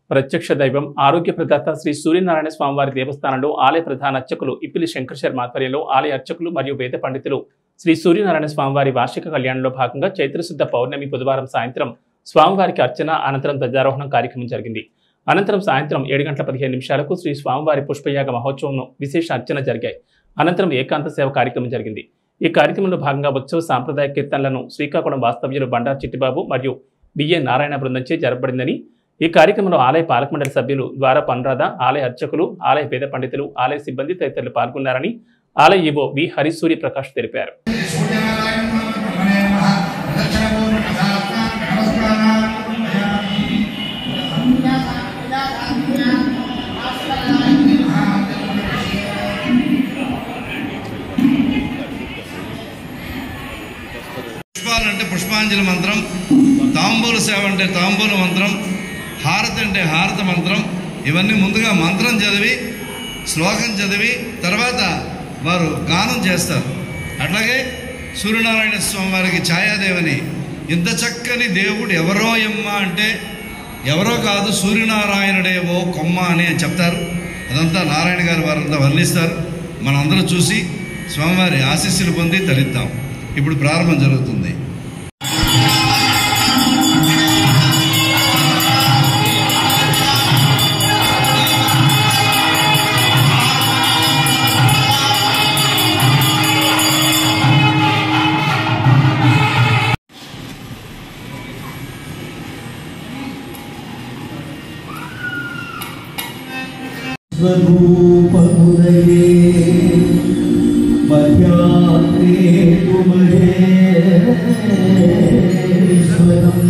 ప్రత్యక్ష దైవం ఆరోగ్య ప్రదాత శ్రీ సూర్యనారాయణ స్వామివారి దేవస్థానంలో ఆలయ ప్రధాన అర్చకులు ఇప్పిలి శంకర్ శర్మ ఆధ్వర్యంలో ఆలయ అర్చకులు మరియు వేద పండితులు శ్రీ సూర్యనారాయణ స్వామివారి వార్షిక కళ్యాణంలో భాగంగా చైత్రశుద్ధ పౌర్ణమి బుధవారం సాయంత్రం స్వామివారికి అర్చన అనంతరం ధ్వజారోహణం కార్యక్రమం జరిగింది అనంతరం సాయంత్రం ఏడు గంటల పదిహేను నిమిషాలకు శ్రీ స్వామివారి పుష్పయాగ మహోత్సవం విశేష అర్చన జరిగాయి అనంతరం ఏకాంత సేవ కార్యక్రమం జరిగింది ఈ కార్యక్రమంలో భాగంగా ఉత్సవ సాంప్రదాయ కీర్తనలను శ్రీకాకుళం వాస్తవ్యులు బండారు చిట్టిబాబు మరియు బిఏ నారాయణ బృందంచే జరపబడిందని ఈ కార్యక్రమంలో ఆలయ పాలక మండలి సభ్యులు ద్వార పన్రాధ ఆలయ అర్చకులు ఆలయ వేద పండితులు ఆలయ సిబ్బంది తదితరులు పాల్గొన్నారని ఆలయ ఈవో వి హరిసూరి ప్రకాష్ తెలిపారు పుష్పాలు అంటే పుష్పాంజలి మంత్రం తాంబూల సేవ అంటే తాంబూల మంత్రం హారతి అంటే హారత మంత్రం ఇవన్నీ ముందుగా మంత్రం చదివి శ్లోకం చదివి తర్వాత వారు గానం చేస్తారు అట్లాగే సూర్యనారాయణ స్వామి వారికి ఛాయాదేవిని ఇంత చక్కని దేవుడు ఎవరో ఎమ్మ అంటే ఎవరో కాదు సూర్యనారాయణుడేవో కొమ్మ అని చెప్తారు అదంతా నారాయణ గారు వారంతా వర్ణిస్తారు మనందరూ చూసి స్వామివారి ఆశీస్సులు పొంది తరిద్దాం ఇప్పుడు ప్రారంభం జరుగుతుంది स्वरूपमुदये मध्यात्रे तु महेश्वरम्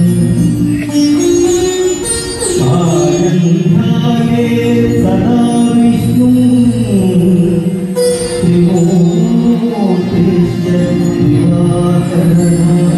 आनन्दाये सदा विष्णुम् त्रिमूर्तिश्च दिवाकरः